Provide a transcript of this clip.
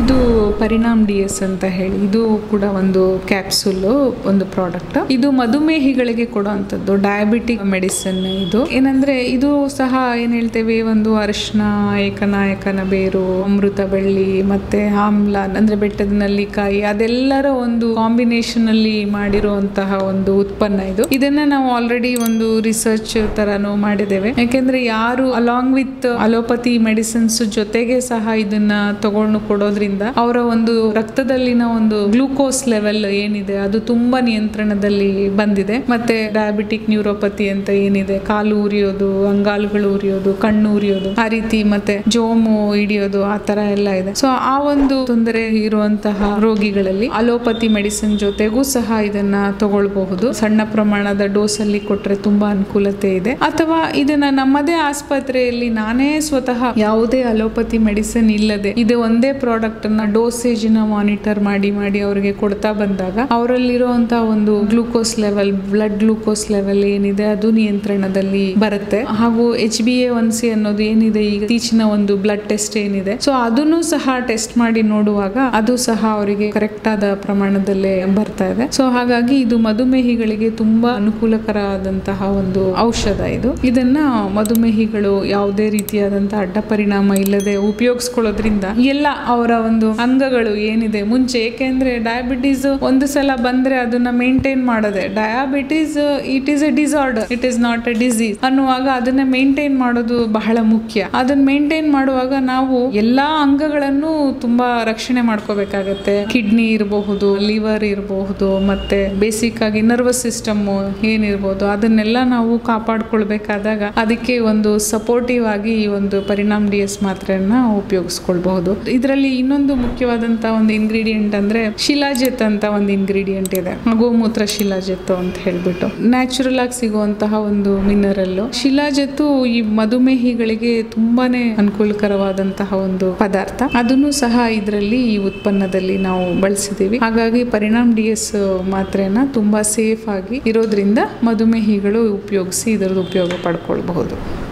ಇದು ಪರಿಣಾಮ್ D S ಅಂತ ಹೇಳಿ ಇದು ಕೂಡ ಒಂದು ಕ್ಯಾಪ್ಸೂಲ್ ಒಂದು ಪ್ರಾಡಕ್ಟ್ ಇದು ಮಧುಮೇಹಿಗಳಿಗೆ ಕೊಡುವಂಥದ್ದು ಡಯಾಬಿಟಿಕ್ ಮೆಡಿಸಿನ್ ಇದು ಏನಂದ್ರೆ ಇದು ಸಹ ಏನ್ ಹೇಳ್ತೇವೆ ಒಂದು ಅರಿಶಿನ ಏಕನಾಯಕನ ಬೇರು ಅಮೃತ ಬಳ್ಳಿ ಮತ್ತೆ ಆಮ್ಲ ಅಂದ್ರೆ ಬೆಟ್ಟದ ನಲ್ಲಿಕಾಯಿ ಅದೆಲ್ಲರ ಒಂದು ಕಾಂಬಿನೇಷನ್ ಅಲ್ಲಿ ಮಾಡಿರುವಂತಹ ಒಂದು ಉತ್ಪನ್ನ ಇದು ಇದನ್ನ ನಾವು ಆಲ್ರೆಡಿ ಒಂದು ರಿಸರ್ಚ್ ತರಾನು ಮಾಡಿದ್ದೇವೆ ಯಾಕೆಂದ್ರೆ ಯಾರು ಅಲಾಂಗ್ ವಿತ್ ಅಲೋಪತಿ ಮೆಡಿಸಿನ್ಸ್ ಜೊತೆಗೆ ಸಹ ಇದನ್ನ ತಗೊಂಡು ಕೊಡೋದ್ರಿಂದ ಅವರ ಒಂದು ರಕ್ತದಲ್ಲಿನ ಒಂದು ಗ್ಲೂಕೋಸ್ ಲೆವೆಲ್ ಏನಿದೆ ಅದು ತುಂಬಾ ನಿಯಂತ್ರಣದಲ್ಲಿ ಬಂದಿದೆ ಮತ್ತೆ ಡಯಾಬಿಟಿಕ್ ನ್ಯೂರೋಪತಿ ಅಂತ ಏನಿದೆ ಕಾಲು ಉರಿಯೋದು ಅಂಗಾಲುಗಳು ಉರಿಯೋದು ಕಣ್ಣು ಉರಿಯೋದು ಆ ರೀತಿ ಮತ್ತೆ ಜೋಮು ಹಿಡಿಯೋದು ಆ ತರ ಎಲ್ಲ ಇದೆ ಸೊ ಆ ಒಂದು ತೊಂದರೆ ಇರುವಂತಹ ರೋಗಿಗಳಲ್ಲಿ ಅಲೋಪತಿ ಮೆಡಿಸಿನ್ ಜೊತೆಗೂ ಸಹ ಇದನ್ನ ತಗೊಳ್ಬಹುದು ಸಣ್ಣ ಪ್ರಮಾಣದ ಡೋಸ್ ಅಲ್ಲಿ ಕೊಟ್ರೆ ತುಂಬಾ ಅನುಕೂಲತೆ ಇದೆ ಅಥವಾ ಇದನ್ನ ನಮ್ಮದೇ ಆಸ್ಪತ್ರೆಯಲ್ಲಿ ನಾನೇ ಸ್ವತಃ ಯಾವುದೇ ಅಲೋಪತಿ ಮೆಡಿಸಿನ್ ಇಲ್ಲದೆ ಇದು ಒಂದೇ ಪ್ರಾಡಕ್ಟ್ ನ ಡೋಸೇಜ್ ನ ಮಾನಿಟರ್ ಮಾಡಿ ಮಾಡಿ ಅವರಿಗೆ ಕೊಡ್ತಾ ಬಂದಾಗ ಅವರಲ್ಲಿರುವಂತಹ ಒಂದು glucose level blood glucose level ಏನಿದೆ ಅದು ನಿಯಂತ್ರಣದಲ್ಲಿ ಬರುತ್ತೆ ಹಾಗೂ H B A one C ಅನ್ನೋದು ಏನಿದೆ ಈಗ ಇತ್ತೀಚಿನ ಒಂದು ಬ್ಲಡ್ ಟೆಸ್ಟ್ ಏನಿದೆ ಸೊ ಅದನ್ನು ಸಹ ಟೆಸ್ಟ್ ಮಾಡಿ ನೋಡುವಾಗ ಅದು ಸಹ ಅವರಿಗೆ ಕರೆಕ್ಟ್ ಆದ ಪ್ರಮಾಣದಲ್ಲೇ ಬರ್ತಾ ಇದೆ ಸೊ ಹಾಗಾಗಿ ಇದು ಮಧುಮೇಹಿಗಳಿಗೆ ತುಂಬಾ ಅನುಕೂಲಕರವಾದಂತಹ ಒಂದು ಔಷಧ ಇದು ಇದನ್ನ ಮಧುಮೇಹಿಗಳು ಯಾವುದೇ ರೀತಿಯಾದಂತಹ ಅಡ್ಡ ಪರಿಣಾಮ ಇಲ್ಲದೆ ಉಪಯೋಗಿಸ್ಕೊಳ್ಳೋದ್ರಿಂದ ಎಲ್ಲ ಅವರ ಒಂದು ಅಂಗಗಳು ಏನಿದೆ ಮುಂಚೆ ಏಕೆಂದ್ರೆ ಡಯಾಬಿಟೀಸ್ ಒಂದು ಸಲ ಬಂದ್ರೆ ಅದನ್ನ ಮೇಂಟೈನ್ ಮಾಡೋದೆ diabetes it is a disorder it is not a disease ಅನ್ನುವಾಗ ಅದನ್ನ ಮೇಂಟೈನ್ ಮಾಡೋದು ಬಹಳ ಮುಖ್ಯ ಅದನ್ನ ಮೇಂಟೈನ್ ಮಾಡುವಾಗ ನಾವು ಎಲ್ಲಾ ಅಂಗಗಳನ್ನು ತುಂಬಾ ರಕ್ಷಣೆ ಮಾಡ್ಕೋಬೇಕಾಗತ್ತೆ ಕಿಡ್ನಿ ಇರಬಹುದು ಲಿವರ್ ಇರಬಹುದು ಮತ್ತೆ ಬೇಸಿಕ್ ಆಗಿ ನರ್ವಸ್ ಸಿಸ್ಟಮ್ ಏನಿರ್ಬೋದು ಅದನ್ನೆಲ್ಲ ನಾವು ಕಾಪಾಡ್ಕೊಳ್ಬೇಕಾದಾಗ ಅದಕ್ಕೆ ಒಂದು ಸಪೋರ್ಟಿವ್ ಆಗಿ ಈ ಒಂದು ಪರಿಣಾಮ್ ಡಿ ಎಸ್ ಮಾತ್ರೆಯನ್ನ ಉಪಯೋಗಿಸ್ಕೊಳ್ಬಹುದು ಇದರಲ್ಲಿ ಇನ್ನೊಂದು ಮುಖ್ಯವಾದಂತ ಒಂದು ಇಂಗ್ರೀಡಿಯೆಂಟ್ ಅಂದ್ರೆ ಶಿಲಾಜೆತ್ ಅಂತ ಒಂದು ಇಂಗ್ರೀಡಿಯೆಂಟ್ ಇದೆ ಗೋಮೂತ್ರ ಶಿಲಾಜೆತ್ತು ಅಂತ ಹೇಳ್ಬಿಟ್ಟು ನ್ಯಾಚುರಲ್ ಆಗಿ ಸಿಗುವಂತಹ ಒಂದು ಮಿನರಲ್ ಶಿಲಾಜೆತ್ತು ಈ ಮಧುಮೇಹಿಗಳಿಗೆ ತುಂಬಾನೇ ಅನುಕೂಲಕರವಾದಂತಹ ಒಂದು ಪದಾರ್ಥ ಅದನ್ನು ಸಹ ಇದರಲ್ಲಿ ಈ ಉತ್ಪನ್ನದಲ್ಲಿ ನಾವು ಬಳಸಿದೀವಿ ಹಾಗಾಗಿ ಪರಿಣಾಮ್ ಡಿ ಎಸ್ ಮಾತ್ರೆನ ತುಂಬಾ ಸೇಫ್ ಆಗಿ ಇರೋದ್ರಿಂದ ಮಧುಮೇಹಿಗಳು ಉಪಯೋಗಿಸಿ ಇದರದ್ದು ಉಪಯೋಗ ಪಡ್ಕೊಳ್ಬಹುದು